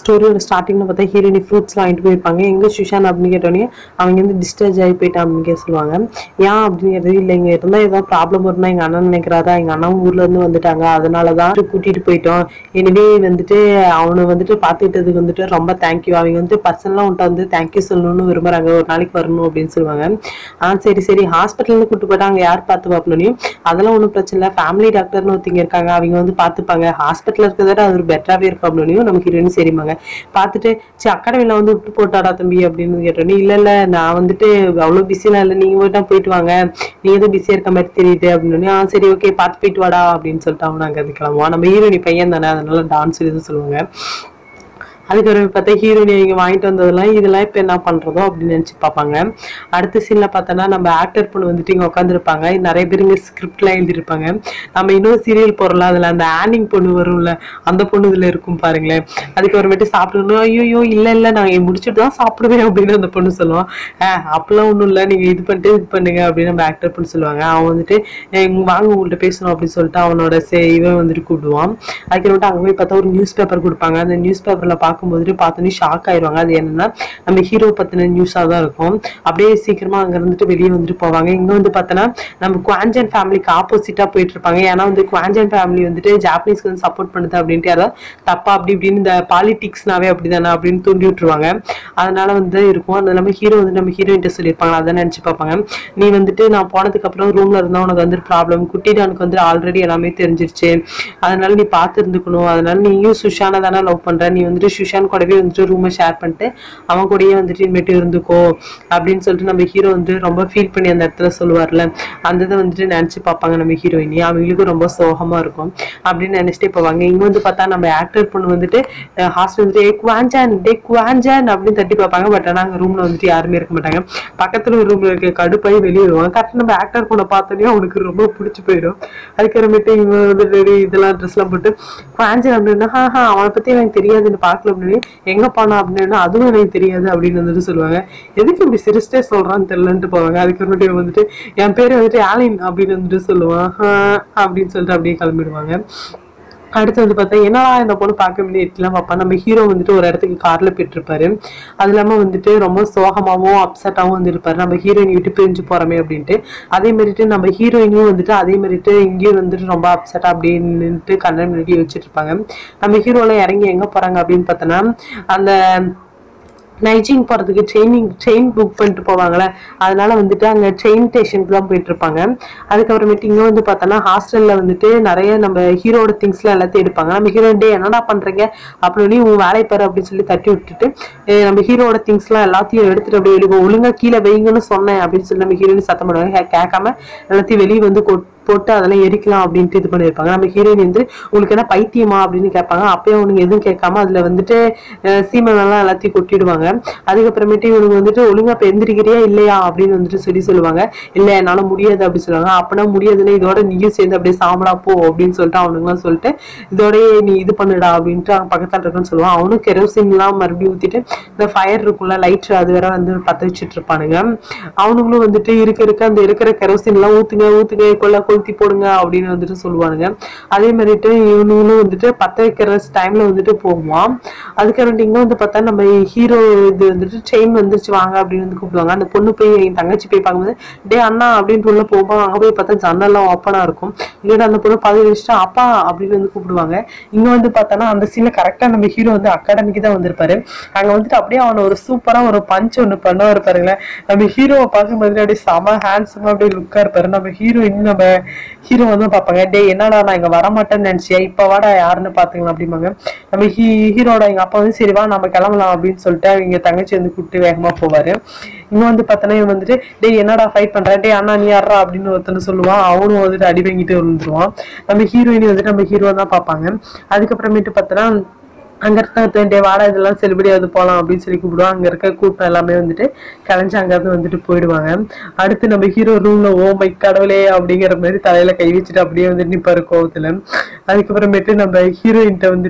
ஸ்டோரியோட ஸ்டார்டிங்ல பார்த்தா ஹீரோயினி ஃப்ரூட்ஸ் வாங்கிட்டு போயிருப்பாங்க எங்க சுஷான் அப்படின்னு கேட்டோடனே அவங்க வந்து டிஸ்சார்ஜ் ஆகி போயிட்டான் அப்படின்னு கேட்க சொல்லுவாங்க ஏன் அப்படின்னு கேட்டது இல்லை இங்க இருந்தா ஏதாவது ப்ராப்ளம் வரும்னா எங்க அண்ணன் நினைக்கிறாரா எங்க அண்ணன் ஊர்ல இருந்து வந்துட்டாங்க அதனாலதான் கூட்டிட்டு போயிட்டோம் எனவே வந்துட்டு அவனை வந்துட்டு பார்த்துக்கிட்டதுக்கு வந்துட்டு ரொம்ப தேங்க்யூ அவங்க வந்து பர்சனலா உன்ட்ட வந்து தேங்க்யூ சொல்லணும்னு விரும்புறாங்க ஒரு நாளைக்கு வரணும் அப்படின்னு சொல்லுவாங்க ஆ சரி சரி ஹாஸ்பிட்டல்னு கூட்டு போயிட்டு அங்க யார் பார்த்து பார்க்கணும் அதெல்லாம் ஒன்றும் பிரச்சனை இல்லை ஃபேமிலி டாக்டர்னு ஒருத்தங்க இருக்காங்க அவங்க வந்து பார்த்துப்பாங்க ஹாஸ்பிட்டல் இருக்கிறத விட அது பெட்டராகவே இருக்கும் அப்படின்னு நமக்கு ஹீரோயின் சரிமாங்க பார்த்துட்டு சரி அகாடமியில் வந்து விட்டு போட்டாடா தம்பி அப்படின்னு கேட்டோன்னே இல்லை இல்லை நான் வந்துட்டு அவ்வளோ பிஸிலாம் இல்லை நீங்கள் போயிட்டா போயிட்டு வாங்க நீங்கள் தான் பிஸியாக இருக்க மாதிரி தெரியுது அப்படின்னு ஆ சரி ஓகே பார்த்து போயிட்டு வாடா அப்படின்னு சொல்லிட்டு அவன் அங்கே அது கிளம்புவான் நம்ம ஹீரோயினி பையன் தானே அதனால டான்ஸ் இது சொல்லுவாங்க அதுக்கப்புறம் பார்த்தா ஹீரோயினி இங்கே வாங்கிட்டு வந்ததெல்லாம் இதெல்லாம் இப்போ என்ன பண்ணுறதோ அப்படின்னு நினச்சி பார்ப்பாங்க அடுத்த சீனில் பார்த்தோன்னா நம்ம ஆக்டர் பொண்ணு வந்துட்டு இங்கே உட்காந்துருப்பாங்க நிறைய பேர் இங்கே ஸ்கிரிப்ட்லாம் எழுதியிருப்பாங்க நம்ம இன்னொரு சீரியல் போடுறோம்ல அதில் அந்த ஆனிங் பொண்ணு வரும்ல அந்த பொண்ணு இதில் இருக்கும் பாருங்களேன் அதுக்கப்புறமேட்டு சாப்பிடணும் ஐயோ இல்லை இல்லை நான் முடிச்சுட்டு தான் சாப்பிடுவேன் அப்படின்னு அந்த பொண்ணு சொல்லுவான் ஆஹ் அப்பெல்லாம் ஒன்றும் இல்லை நீங்கள் இது பண்ணிட்டு இது பண்ணுங்க அப்படின்னு நம்ம ஆக்டர் பொண்ணு சொல்லுவாங்க அவன் வந்துட்டு "ஏய், இங்க வாங்க உங்கள்கிட்ட பேசணும் அப்படின்னு சொல்லிட்டு அவனோட சே இவன் வந்துட்டு கூப்பிடுவான் அதுக்கப்புறமேட்டு அங்கே போய் பார்த்தா ஒரு நியூஸ் பேப்பர் கொடுப்பாங்க அந்த நியூஸ் பேப்பரில் பார்க்கும்போது பார்த்தோன்னே ஷாக் ஆயிடுவாங்க அது என்னன்னா நம்ம ஹீரோ பற்றின நியூஸாக தான் இருக்கும் அப்படியே சீக்கிரமா அங்க இருந்துட்டு வெளியே வந்துட்டு போவாங்க இங்க வந்து பார்த்தோன்னா நம்ம குவாஞ்சன் ஃபேமிலிக்கு ஆப்போசிட்டா போயிட்டு இருப்பாங்க ஏன்னா வந்து குவாஞ்சன் ஃபேமிலி வந்துட்டு ஜாப்பனீஸ்க்கு வந்து சப்போர்ட் பண்ணுது அப்படின்ட்டு யாராவது தப்பா அப்படி இப்படின்னு இந்த பாலிடிக்ஸ்னாவே அப்படிதானே அப்படின்னு தூண்டி விட்டுருவாங்க அதனால வந்து இருக்கும் அது இல்லாமல் ஹீரோ வந்து நம்ம ஹீரோயின்ட்ட சொல்லியிருப்பாங்க அதை நினைச்சு பார்ப்பாங்க நீ வந்துட்டு நான் போனதுக்கு அப்புறம் ரூம்ல இருந்தா உனக்கு வந்து ப்ராப்ளம் குட்டிடானுக்கு வந்து ஆல்ரெடி எல்லாமே தெரிஞ்சிருச்சு அதனால நீ பார்த்து இருந்துக்கணும் அதனால நீயும் சுஷானை தானே லவ் பண்ற நீ வந்துட்டு சுஷான் கூடவே வந்துட்டு ரூமை ஷேர் பண்ணிட்டு அவன் கூடயே வந்துட்டு இனிமேட்டு இருந்துக்கோ அப்படின்னு சொல்லிட்டு நம்ம ஹீரோ வந்து ரொம்ப ஃபீல் பண்ணி அந்த இடத்துல சொல்லுவார்ல அந்த இதை வந்துட்டு நினைச்சு பார்ப்பாங்க நம்ம ஹீரோயினி அவங்களுக்கும் ரொம்ப சோகமா இருக்கும் அப்படின்னு நினைச்சிட்டே போவாங்க இங்க வந்து பார்த்தா நம்ம ஆக்டர் பொண்ணு வந்துட்டு ஹாஸ்டல் வந்துட்டு ஏ குவாஞ்சான் டே குவாஞ்சான் அப்படின்னு தட்டி பார்ப்பாங்க பட் ஆனால் அங்கே ரூம்ல வந்துட்டு யாருமே இருக்க மாட்டாங்க பக்கத்துல ஒரு ரூம்ல இருக்க கடுப்பாய் வெளியே வருவாங்க கரெக்டாக நம்ம ஆக்டர் பொண்ணை பார்த்தோன்னே அவனுக்கு ரொம்ப பிடிச்சி போயிடும் அதுக்கப்புறமேட்டு இவங்க வந்து ready இதெல்லாம் ட்ரெஸ்லாம் போட்டு குவாஞ்சன் அப்படின்னா ஹா ஹா அவனை பத்தி எனக்கு தெரியாதுன்னு பார்க்கல அப்படின்னு எங்க போனா அப்படின்னா அதுவும் எனக்கு தெரியாது அப்படின்னு வந்துட்டு சொல்லுவாங்க எதுக்கு இப்படி சிரிச்சிட்டே சொல்றான்னு தெரியலன்ட்டு போவாங்க அதுக்கப்புறமேட்டு இவன் வந்துட்டு என் பேரு வந்துட்டு ஆலின் அப்படின்னு வந்துட்டு சொல்லுவான் "ஆ" அப்படின்னு சொல்லிட்டு அப்படியே கிளம்பிடுவாங்க அடுத்து வந்து பார்த்தா என்னடா இந்த பொண்ணு பார்க்க முடியலாம் பார்ப்பா நம்ம ஹீரோ வந்துட்டு ஒரு இடத்துக்கு கார்ல போயிட்டுருப்பாரு அது இல்லாம வந்துட்டு ரொம்ப சோகமாவும் அப்செட்டாவும் வந்து இருப்பாரு நம்ம ஹீரோயின் விட்டு பிரிஞ்சு போறோமே அப்படின்ட்டு அதே மாதிரிட்டு நம்ம ஹீரோயினும் வந்துட்டு அதே மாதிரிட்டு இங்கேயும் வந்துட்டு ரொம்ப அப்செட்டா அப்படியே நின்றுட்டு கண்ணன் முன்னாடி வச்சுட்டு இருப்பாங்க நம்ம ஹீரோல இறங்கி எங்க போறாங்க அப்படின்னு பார்த்தோன்னா அந்த நைஜிங் போகிறதுக்கு ட்ரெயினிங் ட்ரெயின் புக் பண்ணிட்டு போவாங்கல்ல அதனால வந்துட்டு அங்கே ட்ரெயின் ஸ்டேஷனுக்கு தான் போயிட்டு இருப்பாங்க அதுக்கப்புறமேட்டு இங்கே வந்து பார்த்தோன்னா ஹாஸ்டலில் வந்துட்டு நிறைய நம்ம ஹீரோட திங்ஸ்லாம் எல்லாத்தையும் எடுப்பாங்க நம்ம ஹீரோ டே என்னடா பண்ணுறீங்க அப்படின்னு உன் வேலை பாரு அப்படின்னு சொல்லி தட்டி விட்டுட்டு "ஏய், நம்ம ஹீரோட திங்ஸ்லாம் எல்லாத்தையும் எடுத்துட்டு அப்படியே வெளியே போ. ஒழுங்கா கீழே வைங்கன்னு சொன்னேன் அப்படின்னு சொல்லி நம்ம ஹீரோயின் சத்தம் பண்ணுவாங்க கே- கேட்காம எல்லாத்தையும் வெளியே வந்து கொட் போட்டு அதெல்லாம் எரிக்கலாம் அப்படின்ட்டு இது பண்ணியிருப்பாங்க நம்ம ஹீரோயின் வந்து உங்களுக்கு என்ன பைத்தியமா அப்படின்னு கேட்பாங்க அப்பயும் அவனுங்க எதுவும் கேட்காம அதுல வந்துட்டு அஹ், சீமெண்ணெல்லாம் எல்லாத்தையும் கொட்டிடுவாங்க அதுக்கப்புறமேட்டு இவனுக்கு வந்துட்டு ஒழுங்கா இப்ப எந்திரிக்கிறியா இல்லையா அப்படின்னு வந்துட்டு சொல்லி சொல்லுவாங்க இல்ல என்னால முடியாது அப்படின்னு சொல்லுவாங்க அப்பனா முடியாதுன்னு இதோட நீயும் சேர்ந்து அப்படியே சாம்படா போ அப்படின்னு சொல்லிட்டு அவனுங்களாம் சொல்லிட்டு இதோடயே நீ இது பண்ணுடா அப்படின்ட்டு அவன் பக்கத்துல இருக்குன்னு சொல்லுவான் அவனும் கெரோசின்லாம் மறுபடியும் ஊத்திட்டு இந்த ஃபயர் இருக்கும்ல லைட் அது வேற வந்து பத்த வச்சுட்டு இருப்பானுங்க அவனுங்களும் வந்துட்டு இருக்க இருக்க அந்த இருக்கிற கெரோசின் எல்லாம் ஊத்துங்க ஊத்துங்க கொள்ள கொளுத்தி போடுங்க அப்படின்னு வந்துட்டு சொல்லுவானுங்க அதே மாதிரிட்டு இவனுங்களும் வந்துட்டு பத்த வைக்கிற டைம்ல வந்துட்டு போவான் அதுக்கப்புறம் இங்க வந்து பார்த்தா நம்ம ஹீரோ இது வந்துட்டு ட்ரெயின் வந்துருச்சு வாங்க அப்படின்னு வந்து கூப்பிடுவாங்க அந்த பொண்ணு போய் என் தங்கச்சி போய் பார்க்கும்போது டே அண்ணா அப்படின்னு உள்ள போகும்போது அங்க போய் பார்த்தா ஜன்னல்லாம் ஓப்பனா இருக்கும் இல்லைன்னா அந்த பொண்ணு பதவி வச்சுட்டு அப்பா அப்படின்னு வந்து கூப்பிடுவாங்க இங்க வந்து பார்த்தோன்னா அந்த சீன்ல கரெக்டா நம்ம ஹீரோ வந்து அகாடமிக்கு தான் வந்திருப்பாரு அங்க வந்துட்டு அப்படியே அவனை ஒரு சூப்பரா ஒரு பஞ்ச் ஒண்ணு பண்ணுவாரு பாருங்களேன் நம்ம ஹீரோவை பார்க்கும்போது அப்படியே செம ஹேண்ட்ஸமா அப்படியே லுக்கா இருப்பாரு நம்ம ஹீரோ இன்னும் நம்ம ஹீரோ வந்து பார்ப்பாங்க டே என்னடா நான் இங்க வரமாட்டேன்னு நினைச்சியா இப்ப வாடா யாருன்னு பாத்துக்கலாம் அப்படிம்பாங்க நம்ம ஹீ ஹீரோட எங்க அப்பா வந்து சரி வா நம்ம கிளம்பலாம் அப்படின்னு சொல்லிட்டு அவங்க தங்கச்சி வந்து கூப்பிட்டு வேகமா போவாரு இங்க வந்து பார்த்தோன்னா இவன் வந்துட்டு டேய் என்னடா ஃபைட் பண்ற டேய் அண்ணா நீ யாரா அப்படின்னு ஒருத்தனை சொல்லுவான் அவனும் வந்துட்டு அடி வாங்கிட்டு விழுந்துருவான் நம்ம ஹீரோயினி வந்துட்டு நம்ம ஹீரோ தான் பார்ப்பாங்க அதுக்கப்புறமேட்டு பார்த்தோன்னா அங்க இருக்க டே வாடா இதெல்லாம் செலிபிரியாவது போகலாம் அப்படின்னு சொல்லி கூப்பிடுவாங்க அங்க இருக்க கூட்டம் எல்லாமே வந்துட்டு கலைஞ்சு அங்கிருந்து வந்துட்டு போயிடுவாங்க அடுத்து நம்ம ஹீரோ ரூம்ல ஓ மை கடவுளே அப்படிங்கிற மாதிரி தலையில கை வச்சுட்டு அப்படியே வந்துட்டு நிப்பாரு கோவத்துல அதுக்கப்புறமேட்டு நம்ம ஹீரோயின்ட்ட வந்துட்டு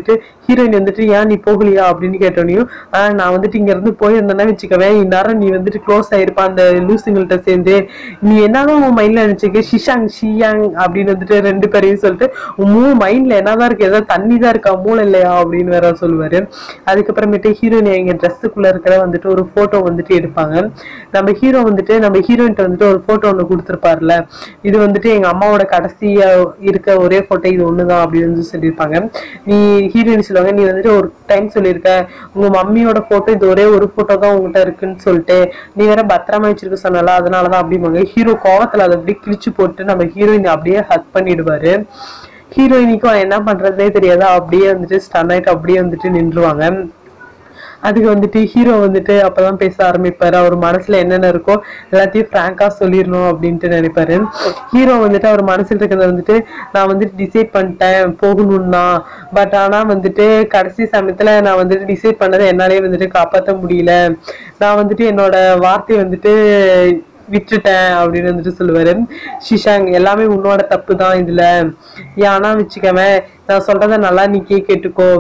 ஹீரோயின் வந்துட்டு ஏன் நீ போகலையா அப்படின்னு கேட்டோனையும் ஆஹ் நான் வந்துட்டு இங்க இருந்து போயிருந்தேன்னா வச்சுக்கவேன் இந்நேரம் நீ வந்துட்டு க்ளோஸ் ஆயிருப்பா அந்த லூசுங்கள்ட்ட சேர்ந்து நீ என்னதான் உன் மைண்ட்ல நினைச்சிக்க ஷிஷாங் ஷியாங் அப்படின்னு வந்துட்டு ரெண்டு பேரையும் சொல்லிட்டு உன் மூ மைண்ட்ல என்னதான் இருக்கு ஏதாவது தண்ணி தான் இருக்கா மூளை இல்லையா அப்படின்னு வேற சொல்லுவாரு அதுக்கப்புறமேட்டு ஹீரோயின் எங்க ட்ரெஸ்ஸுக்குள்ள இருக்கிற வந்துட்டு ஒரு போட்டோ வந்துட்டு எடுப்பாங்க நம்ம ஹீரோ வந்துட்டு நம்ம ஹீரோயின்ட்ட வந்துட்டு ஒரு போட்டோ ஒன்று கொடுத்துருப்பார்ல இது வந்துட்டு எங்க அம்மாவோட கடைசியா இருக்க ஒரே போட்டோ இது ஒண்ணுதான் அப்படின்னு வந்து சொல்லியிருப்பாங்க நீ ஹீரோயின் சொல்லுவாங்க நீ வந்துட்டு ஒரு டைம் சொல்லியிருக்க உங்க மம்மியோட போட்டோ இது ஒரே ஒரு போட்டோ தான் உங்ககிட்ட இருக்குன்னு சொல்லிட்டு நீ வேற பத்திரமா வச்சிருக்க சொன்னல அதனாலதான் அப்படிம்பாங்க ஹீரோ கோவத்துல அதை அப்படியே கிழிச்சு போட்டு நம்ம ஹீரோயின் அப்படியே ஹக் பண்ணிடுவாரு ஹீரோயினிக்கும் என்ன பண்றதுனே தெரியாதா அப்படியே வந்துட்டு ஸ்டன் ஆயிட்டு அப்படியே வந்துட்டு நின்றுவாங்க அதுக்கு வந்துட்டு ஹீரோ வந்துட்டு அப்பதான் பேச ஆரம்பிப்பாரு அவர் மனசுல என்னென்ன இருக்கோ எல்லாத்தையும் ஃப்ராங்கா சொல்லிடணும் அப்படின்ட்டு நினைப்பாரு ஹீரோ வந்துட்டு அவர் மனசுல இருக்கிறத வந்துட்டு நான் வந்துட்டு டிசைட் பண்ணிட்டேன் போகணும்னா பட் ஆனா வந்துட்டு கடைசி சமயத்துல நான் வந்துட்டு டிசைட் பண்ணதை என்னாலே வந்துட்டு காப்பாற்ற முடியல நான் வந்துட்டு என்னோட வார்த்தையை வந்துட்டு விட்டுட்டேன் அப்படின்னு வந்துட்டு சொல்லுவாரு ஷிஷாங் எல்லாமே உன்னோட தப்பு தான் இதுல ஏன்னா வச்சுக்கவேன் நான் சொல்றத நல்லா நீ கே கேட்டுக்கோ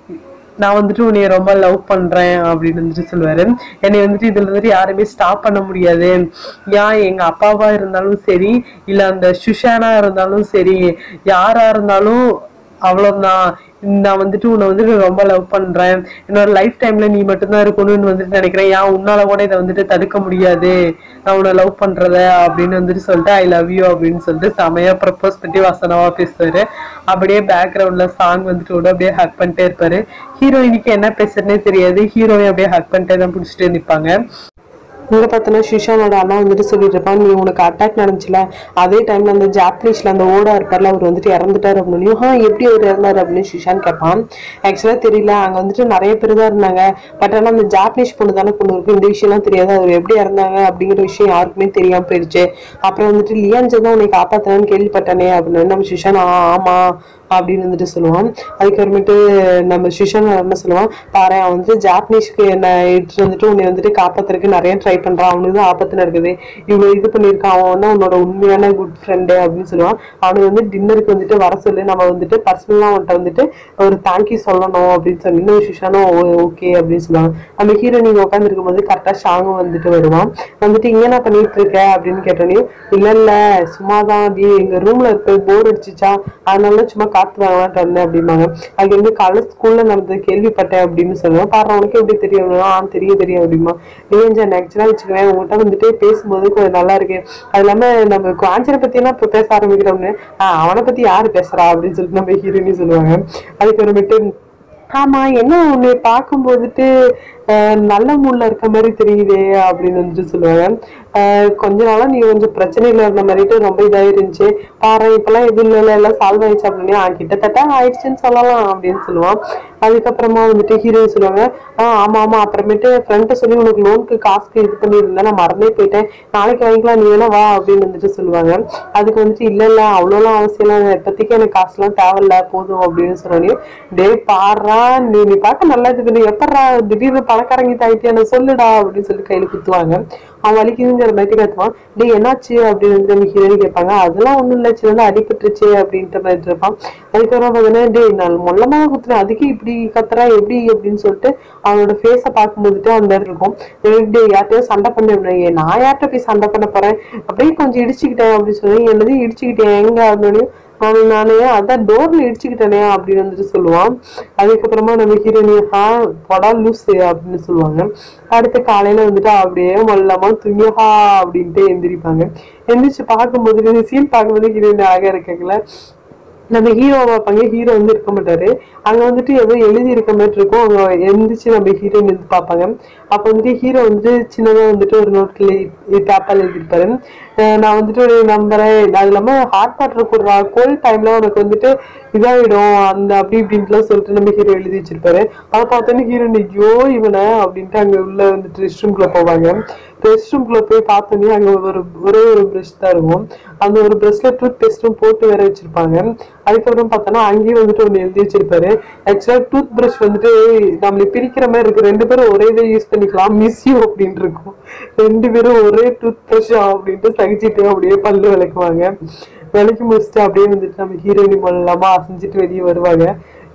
நான் வந்துட்டு உன்னைய ரொம்ப லவ் பண்றேன் அப்படின்னு வந்துட்டு சொல்லுவாரு என்னை வந்துட்டு இதுல வந்துட்டு யாருமே ஸ்டாப் பண்ண முடியாது ஏன் எங்க அப்பாவா இருந்தாலும் சரி இல்ல அந்த சுஷானா இருந்தாலும் சரி யாரா இருந்தாலும் அவ்வளவுதான் நான் வந்துட்டு உன்னை வந்துட்டு ரொம்ப லவ் பண்றேன் என்னோட லைஃப் டைம்ல நீ மட்டும்தான் இருக்கணும்னு வந்துட்டு நினைக்கிறேன் ஏன் உன்னால கூட இதை வந்துட்டு தடுக்க முடியாது நான் உன்னை லவ் பண்றத அப்படின்னு வந்துட்டு சொல்லிட்டு ஐ லவ் யூ அப்படின்னு சொல்லிட்டு செமையா ப்ரப்போஸ் பண்ணி வசனமா பேசுவாரு அப்படியே பேக்ரவுண்ட்ல சாங் வந்துட்டு கூட அப்படியே ஹக் பண்ணிட்டே இருப்பாரு ஹீரோயினுக்கு என்ன பேசுறதுனே தெரியாது ஹீரோயின் அப்படியே ஹக் பண்ணிட்டே தான் பிடிச்சிட்டே நிற்பாங்க இங்க பார்த்தோன்னா ஷிஷானோட அண்ணா வந்துட்டு சொல்லிட்டு இருப்பான் நீ உனக்கு அட்டாக் நடந்துச்சுல அதே டைம்ல அந்த ஜாப்பனீஸ்ல அந்த ஓடா இருப்பார்ல அவர் வந்துட்டு இறந்துட்டாரு அப்படின்னு ஆ எப்படி அவர் இறந்தாரு அப்படின்னு ஷிஷான் கேட்பான் ஆக்சுவலா தெரியல அங்க வந்துட்டு நிறைய பேர் தான் இருந்தாங்க பட் ஆனா அந்த ஜாப்பனீஸ் பொண்ணு தானே பொண்ணு இருக்கு இந்த விஷயம்லாம் தெரியாது அவர் எப்படி இறந்தாங்க அப்படிங்கிற விஷயம் யாருக்குமே தெரியாம போயிடுச்சு அப்புறம் வந்துட்டு லியான்ஜை தான் உன்னை காப்பாத்தினான்னு கேள்விப்பட்டானே அப்படின்னு நம்ம ஷிஷான் "ஆ, ஆமா அப்படின்னு வந்துட்டு சொல்லுவான் அதுக்கப்புறமேட்டு நம்ம சுஷான் என்ன சொல்லுவான் பாரு அவன் வந்துட்டு ஜாப்பனீஸ்க்கு என்ன எடுத்துட்டு வந்துட்டு உன்னை வந்துட்டு காப்பாத்துறதுக்கு நிறைய ட்ரை பண்றான் அவனுக்கு தான் ஆபத்து நடக்குது இவ்வளவு இது பண்ணியிருக்கான் அவன் வந்து உன்னோட உண்மையான குட் ஃப்ரெண்டு அப்படின்னு சொல்லுவான் அவனுக்கு வந்து டின்னருக்கு வந்துட்டு வர சொல்லி நம்ம வந்துட்டு பர்சனலாக அவன்கிட்ட வந்துட்டு ஒரு தேங்க்யூ சொல்லணும் அப்படின்னு சொல்லி இன்னும் சுஷானும் ஓகே அப்படின்னு சொல்லுவாங்க நம்ம ஹீரோ நீங்க உட்காந்துருக்கும் போது கரெக்டாக ஷாங்கும் வந்துட்டு வருவான் வந்துட்டு இங்க என்ன பண்ணிட்டு இருக்க அப்படின்னு கேட்டோன்னே இல்ல இல்ல சும்மா தான் அப்படியே எங்க ரூம்ல இருக்க போர் அடிச்சுச்சா அதனால சும்மா காத்து வாங்கலான்ட்டு வந்தேன் அப்படிம்பாங்க அது வந்து காலைல ஸ்கூல்ல நடந்தது கேள்விப்பட்டேன் அப்படின்னு சொல்லுவேன் பாரு உனக்கு எப்படி தெரியும் ஆ தெரியும் தெரியும் அப்படிமா நிரஞ்சன் ஆக்சுவலா வச்சுக்குவேன் உங்கள்கிட்ட வந்துட்டு பேசும்போது கொஞ்சம் நல்லா இருக்கு அது இல்லாம நம்ம குவாஞ்சனை பத்தி எல்லாம் இப்ப பேச ஆரம்பிக்கிறோம்னு ஆஹ் அவனை பத்தி யாரு பேசுறா அப்படின்னு சொல்லிட்டு நம்ம ஹீரோயினி சொல்லுவாங்க அதுக்கப்புறமேட்டு ஆமா என்ன உன்னை பார்க்கும் போதுட்டு அஹ், நல்ல மூட்ல இருக்க மாதிரி தெரியுதே அப்படின்னு வந்துட்டு சொல்லுவாங்க அஹ், கொஞ்ச நாளா நீ கொஞ்சம் பிரச்சனையில இருந்த மாதிரிட்டு ரொம்ப இதா இருந்துச்சு பாரு இப்பெல்லாம் எதுவும் இல்லை எல்லாம் சால்வ் ஆயிடுச்சு அப்படின்னு "ஆ, கிட்டத்தட்ட ஆயிடுச்சுன்னு சொல்லலாம் அப்படின்னு சொல்லுவான் அதுக்கப்புறமா வந்துட்டு ஹீரோயின் சொல்லுவாங்க ஆஹ் ஆமா ஆமா அப்புறமேட்டு ஃப்ரெண்ட்டை சொல்லி உனக்கு லோனுக்கு காசுக்கு இது பண்ணியிருந்தேன் நான் மறந்தே போயிட்டேன் நாளைக்கு வாங்கிக்கலாம் நீ வேணா வா அப்படின்னு வந்துட்டு சொல்லுவாங்க அதுக்கு வந்துட்டு இல்ல இல்ல அவ்வளோலாம் அவசியம் இல்லை இப்போதைக்கு எனக்கு காசுலாம் தேவையில்ல போதும் அப்படின்னு சொன்னோடனே டே பாடுறா நீ நீ பார்க்க நல்லா இது பண்ணி எப்படா திடீர்னு பணக்காரங்க தாயிட்டு என்ன சொல்லுடா அப்படின்னு சொல்லி கையில குத்துவாங்க அவன் வலிக்குதுங்கிற மாதிரி கத்துவான் டேய் என்னாச்சு அப்படின்னு வந்து நம்ம ஹீரோயின் கேட்பாங்க அதெல்லாம் ஒண்ணும் இல்லை சின்ன அடிபட்டுருச்சு அப்படின்ற மாதிரி இருப்பான் அதுக்கப்புறம் பார்த்தீங்கன்னா டேய் நான் மொல்லமாக குத்துறேன் அதுக்கு இப்படி கத்துறா எப்படி அப்படின்னு சொல்லிட்டு அவனோட ஃபேஸை பார்க்கும்போதுட்டு அந்த இடத்துல இருக்கும் டே யார்கிட்டயும் சண்டை பண்ண அப்படின்னா நான் யார்கிட்ட போய் சண்டை பண்ண போறேன் அப்படியே கொஞ்சம் இடிச்சுக்கிட்டேன் அப்படின்னு சொல்லி என்னது இடிச்சுக்கிட்டேன் எங்க அப்படின்னு நானு நானே அதான் டோர்ல இடிச்சுக்கிட்டேனே அப்படின்னு வந்துட்டு சொல்லுவான் அதுக்கப்புறமா நம்ம ஹீரோனி ஹா பொடா லூசு அப்படின்னு சொல்லுவாங்க அடுத்து காலையில வந்துட்டு அப்படியே மொல்லமா துணியஹா அப்படின்ட்டு எந்திரிப்பாங்க எந்திரிச்சு பார்க்கும்போது இந்த சீன் பார்க்கும்போது ஹீரோயின் அழகா இருக்காங்களே நம்ம ஹீரோ பார்ப்பாங்க ஹீரோ வந்து இருக்க மாட்டாரு அங்க வந்துட்டு ஏதோ எழுதி இருக்க மாதிரி இருக்கும் அவங்க எந்திரிச்சு நம்ம ஹீரோயின் வந்து பார்ப்பாங்க அப்போ வந்துட்டு ஹீரோ வந்து சின்னதா வந்துட்டு ஒரு நோட்ல பேப்பர்ல எழுதியிருப்பாரு அஹ் நான் வந்துட்டு ஒரு நம்புறேன் அது இல்லாம ஹாட் வாட்டர் கொடுறா கோல்ட் டைம்ல உனக்கு வந்துட்டு இதாயிடும் அந்த அப்படி இப்படின்ட்டுலாம் சொல்லிட்டு நம்ம ஹீரோ எழுதி வச்சிருப்பாரு அதை பார்த்தோன்னே ஹீரோயின் ஐயோ இவனை அப்படின்ட்டு அங்க உள்ள வந்துட்டு ரெஸ்ட் ரூம்குள்ள போவாங்க ரெஸ்ட் ரூம்குள்ள போய் பார்த்தோன்னே அங்க ஒரு ஒரே ஒரு ப்ரஷ் தான் இருக்கும் அந்த ஒரு ப்ரஷ்ல டூத் பேஸ்ட்டும் போட்டு வேற வச்சிருப்பாங்க அதுக்கப்புறம் பார்த்தோன்னா அங்கேயும் வந்துட்டு ஒன்று எழுதி வச்சிருப்பாரு ஆக்சுவலா டூத் பிரஷ் வந்துட்டு நம்மளை பிரிக்கிற மாதிரி இருக்கு ரெண்டு பேரும் ஒரே இதை யூஸ் பண்ணிக்கலாம் மிஸ் யூ அப்படின்னு இருக்கும் ரெண்டு பேரும் ஒரே டூத் பிரஷ் அப்படின்ட்டு சகிச்சுட்டு அப்படியே பல்லு விளக்குவாங்க விளக்கி முடிச்சுட்டு அப்படியே வந்துட்டு நம்ம ஹீரோயின் மூலமா அசைஞ்சிட்டு வெளியே வருவாங்க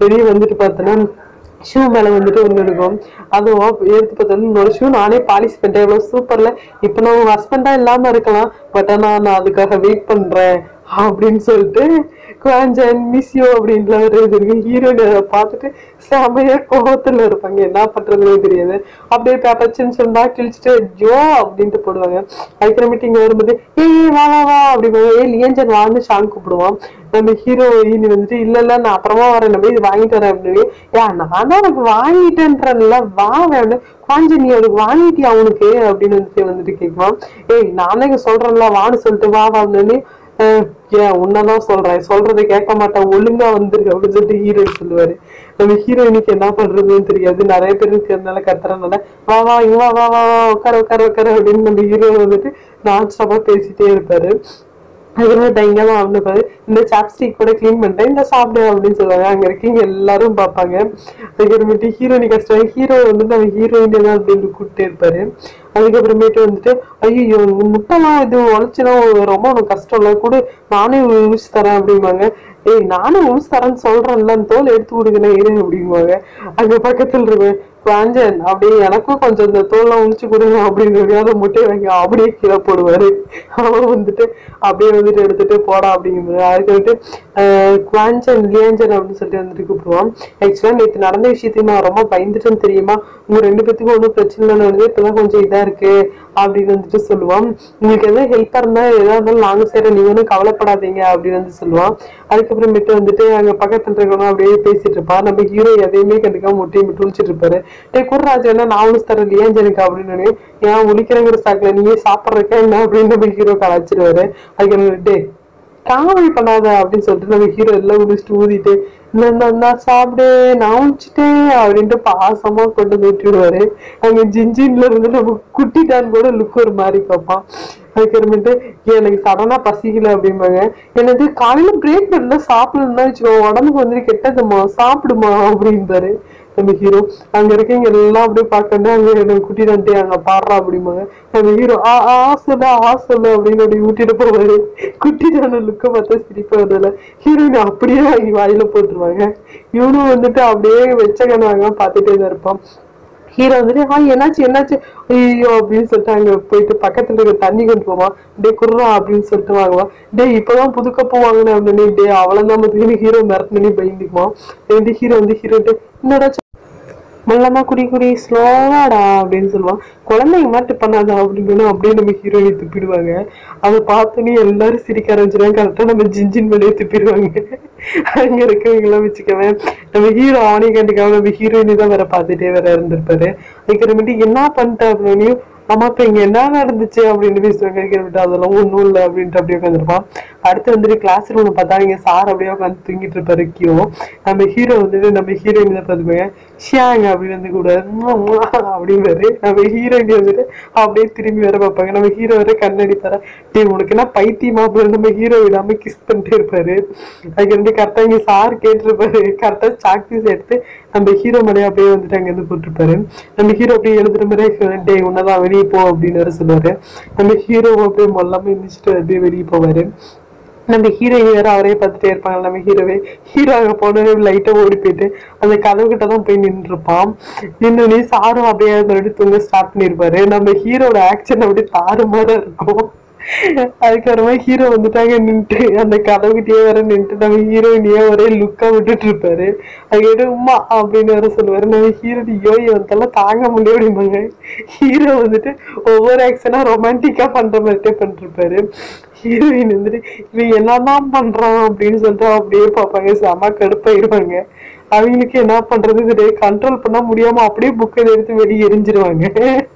வெளியே வந்துட்டு பார்த்தோன்னா ஷூ மேல வந்துட்டு ஒன்று இருக்கும் அதுவும் எடுத்து பார்த்தோன்னா இன்னொரு ஷூ நானே பாலிஷ் பண்ணிட்டேன் எவ்வளோ சூப்பர்ல இப்போ நான் உங்க ஹஸ்பண்டா இல்லாம இருக்கலாம் பட் ஆனால் நான் அதுக்காக வெயிட் பண்றேன் அப்படின்னு சொல்லிட்டு குவாஞ்சன் மிஸ்யூ அப்படின்ற ஒரு இது இருக்கு ஹீரோயின் அதை பார்த்துட்டு செமையா கோபத்துல இருப்பாங்க என்ன பண்றதுனே தெரியாது அப்படியே பேப்பர் சின்ன சின்னதா கிழிச்சிட்டு ஜோ அப்படின்ட்டு போடுவாங்க அதுக்கப்புறமேட்டு இங்க வரும்போது ஏய் ஏய், வா வா வா அப்படி ஏ லியஞ்சன் வான்னு ஷான் கூப்பிடுவான் நம்ம ஹீரோயின் வந்துட்டு இல்ல இல்ல நான் அப்புறமா வரேன் நம்ம இது வாங்கிட்டு வரேன் அப்படின்னு யா நான் தான் உனக்கு வாங்கிட்டேன்றல வா வேணும் குவாஞ்சன் நீ அவனுக்கு வாங்கிட்டியா அவனுக்கு அப்படின்னு வந்துட்டு வந்துட்டு கேட்குவான் ஏய் நானே இங்க சொல்றேன்ல வான்னு சொல்லிட்டு வா வான்னு அஹ் ஏன் உன்னதான் சொல்றேன் சொல்றதை கேட்க மாட்டேன் ஒழுங்கா வந்துரு அப்படின்னு சொல்லிட்டு ஹீரோயின் சொல்லுவாரு நம்ம ஹீரோயினுக்கு என்ன பண்றதுன்னு தெரியாது நிறைய பேர் இருக்கிறதுனால கத்துறதுனால வா வா இங்க வா வா வா வா, உட்கார உட்கார உட்கார அப்படின்னு நம்ம ஹீரோ வந்துட்டு நான் ஸ்டாப்பா பேசிட்டே இருப்பாரு அதுக்கப்புறம் தைங்கமா அவனுக்கு இந்த சாப்ஸ்டிக் கூட க்ளீன் பண்ணிட்டேன் இந்த சாப்பிடு அப்படின்னு சொல்லுவாங்க அங்க இருக்கீங்க எல்லாரும் பார்ப்பாங்க அதுக்கப்புறமேட்டு ஹீரோயினி கஷ்டம் ஹீரோ வந்துட்டு அவன் ஹீரோயின் தான் அப்படின்னு கூப்பிட்டே இருப்பாரு அதுக்கப்புறமேட்டு வந்துட்டு ஐயோ முட்டைலாம் இது உழைச்சுனா ரொம்ப உனக்கு கஷ்டம் இல்லை கூட நானே உழிச்சு தரேன் அப்படிம்பாங்க ஏய் நானும் உழிச்சு தரேன்னு சொல்றேன்ல அந்த தோல் எடுத்து கொடுக்கணும் இரு அப்படிம்பாங்க அங்க பக்கத்துல இருக்கேன் பிராஞ்சன் அப்படியே எனக்கும் கொஞ்சம் இந்த தோல்லாம் உழிச்சு கொடுங்க அப்படின்னு அந்த முட்டையை வாங்கி அப்படியே கீழே போடுவாரு அவன் வந்துட்டு அப்படியே வந்துட்டு எடுத்துட்டு போடா அப்படிங்கும்போது அதுக்கு வந்துட்டு ஆஹ் குவாஞ்சன் லியாஞ்சன் அப்படின்னு சொல்லிட்டு வந்துட்டு கூப்பிடுவான் ஆக்சுவலா நேற்று நடந்த விஷயத்துக்கு நான் ரொம்ப பயந்துட்டேன்னு தெரியுமா உங்க ரெண்டு பேத்துக்கும் ஒன்றும் பிரச்சனை இல்லைன்னு வந்து இப்பதான் கொஞ்சம் இதா இருக்கு அப்படின்னு வந்துட்டு சொல்லுவான் உங்களுக்கு எதாவது ஹெல்ப்பா இருந்தா எதா இருந்தாலும் நாங்க செய்யறோம் நீங்க ஒன்றும் கவலைப்படாதீங்க அப்படின்னு வந்து சொல்லுவான் அதுக்கப்புறமேட்டு வந்துட்டு அங்க பக்கத்துல இருக்கணும் அப்படியே பேசிட்டு இருப்பா நம்ம ஹீரோ எதையுமே கண்டுக்காம முட்டையை மட்டும் உழிச்சிட்டு இருப்பாரு டே குர்ராஜ் என்ன நான் உழிச்சு தரேன் லியாஞ்சனுக்கு அப்படின்னு நினைவு ஏன் உழிக்கிறங்கிற சாக்குல நீயே சாப்பிட்றக்க என்ன அப்படின்னு நம்ம ஹீரோ கலாச்சிருவாரு அதுக்கு டே காமெடி பண்ணாத அப்படின்னு சொல்லிட்டு நம்ம ஹீரோ எல்லாம் முடிச்சுட்டு ஊதிட்டு இந்த இந்த இந்தா சாப்பிடு நான் உச்சிட்டேன் அப்படின்ட்டு பாசமா கொண்டு வந்து ஊட்டி விடுவாரு அங்க ஜிஞ்சின்ல இருந்து நம்ம குட்டிட்டான்னு கூட லுக் ஒரு மாதிரி பார்ப்பான் அதுக்கப்புறமேட்டு எனக்கு சடனா பசிக்கல அப்படிம்பாங்க எனக்கு காலையில பிரேக் பண்ணல சாப்பிடணும்னா வச்சுக்கோ உடம்புக்கு வந்துட்டு கெட்டதுமா சாப்பிடுமா அப்படின்பாரு நம்ம ஹீரோ அங்க இருக்கவங்க எல்லாம் அப்படியே பார்க்கணும் அங்க எனக்கு குட்டி நட்டு அங்க பாடுறா அப்படிம்பாங்க நம்ம ஹீரோ ஆ ஆ சொல்லு ஆ சொல்லு அப்படின்னு அப்படி ஊட்டிட்டு போவாரு குட்டி தான லுக்க பார்த்தா சிரிப்பு வருதுல ஹீரோயின் அப்படியே வாங்கி வாயில போட்டுருவாங்க இவனும் வந்துட்டு அப்படியே வெச்ச கண்ணாங்க பார்த்துட்டே தான் இருப்பான் ஹீரோ வந்துட்டு ஆ என்னாச்சு என்னாச்சு ஐயோ அப்படின்னு சொல்லிட்டு அங்க போயிட்டு பக்கத்துல இருக்க தண்ணி கொண்டு போவான் டே குர்ரா அப்படின்னு சொல்லிட்டு வாங்குவான் டே இப்பதான் புது கப்பு வாங்கினேன் அப்படின்னு டே அவ்வளவுதான் பார்த்தீங்கன்னா ஹீரோ மிரட்டினே பயந்துக்குவான் ரெண்டு ஹீரோ வந்து ஹீரோ என்னடா மெல்லமா குடி குடி ஸ்லோவாடா அப்படின்னு சொல்லுவான் குழந்தைங்க மாட்டு பண்ணாதா அப்படின்னு அப்படியே நம்ம ஹீரோயினை துப்பிடுவாங்க அதை பார்த்தோன்னே எல்லாரும் சிரிக்க ஆரம்பிச்சிருவாங்க கரெக்டாக நம்ம ஜிஞ்சின் மேலேயே துப்பிடுவாங்க அங்க இருக்கவங்க எல்லாம் வச்சுக்கவேன் நம்ம ஹீரோ அவனையும் கண்டுக்காம நம்ம ஹீரோயினி தான் வேற பார்த்துட்டே வேற இருந்திருப்பாரு அதுக்கப்புறமேட்டு என்ன பண்ணிட்ட அப்படின்னு அம்மா இப்ப இங்க என்ன நடந்துச்சு அப்படின்னு பேசுவாங்க கேட்டு அதெல்லாம் ஒண்ணும் இல்லை அப்படின்ட்டு அப்படியே உட்காந்துருப்பான் அடுத்து வந்துட்டு கிளாஸ் ரூம்ல பார்த்தா இங்க சார் அப்படியே உட்காந்து தூங்கிட்டு இருப்பாரு கீழோ நம்ம ஹீரோ வந்துட்டு நம்ம ஹீரோயின் தான் பார்த்துப்பாங்க ஷியாங்க அப்படின்னு வந்து கூட அப்படிங்கிறாரு நம்ம ஹீரோயின் வந்துட்டு அப்படியே திரும்பி வர பார்ப்பாங்க நம்ம ஹீரோ வர கண்ணடி தர டே உனக்கு என்ன பைத்தியமா அப்படின்னு நம்ம ஹீரோ விடாம கிஸ் பண்ணிட்டே இருப்பாரு அதுக்கு வந்து கரெக்டா இங்க சார் கேட்டிருப்பாரு கரெக்டா சாக் பீஸ் எடுத்து நம்ம ஹீரோ மேலே அப்படியே வந்துட்டு அங்க இருந்து போட்டிருப்பாரு நம்ம ஹீரோ அப்படியே எழுதுற மாதிரி டே உன்னதான் வெளியே போ அப்படின்னு வேற சொல்லுவாரு நம்ம ஹீரோ அப்படியே மொல்லாம இருந்துச்சுட்டு அப்படியே வெளியே போவாரு நம்ம ஹீரோயின் வேற அவரே பார்த்துட்டே இருப்பாங்க நம்ம ஹீரோவே ஹீரோ அங்க போனோடனே லைட்டா ஓடி போயிட்டு அந்த கதவு கிட்ட தான் போய் நின்று இருப்பான் நின்று சாரும் அப்படியே மறுபடியும் தூங்க ஸ்டார்ட் பண்ணிருப்பாரு நம்ம ஹீரோட ஆக்ஷன் அப்படியே தாறுமாறா இருக்கும் அதுக்கப்புறமா ஹீரோ வந்துட்டாங்க நின்ட்டு அந்த கதவுகிட்டயே வேற நின்ட்டு நம்ம ஹீரோயினியே ஒரே லுக்கா விட்டுட்டு இருப்பாரு அதுக்கிட்ட உமா அப்படின்னு வேற சொல்லுவாரு நம்ம ஹீரோ யோயி வந்தெல்லாம் தாங்க முடியும் அப்படிம்பாங்க ஹீரோ வந்துட்டு ஒவ்வொரு ஆக்ஷனா ரொமான்டிக்கா பண்ற மாதிரிட்டே பண்ணிருப்பாரு ஹீரோயின் வந்துட்டு இவன் என்னதான் பண்றான் அப்படின்னு சொல்லிட்டு அப்படியே பார்ப்பாங்க செம கடுப்பாயிருவாங்க அவங்களுக்கு என்ன பண்றது தெரியாது கண்ட்ரோல் பண்ண முடியாம அப்படியே புக்கை எடுத்து வெளியே எரிஞ்சிருவாங்க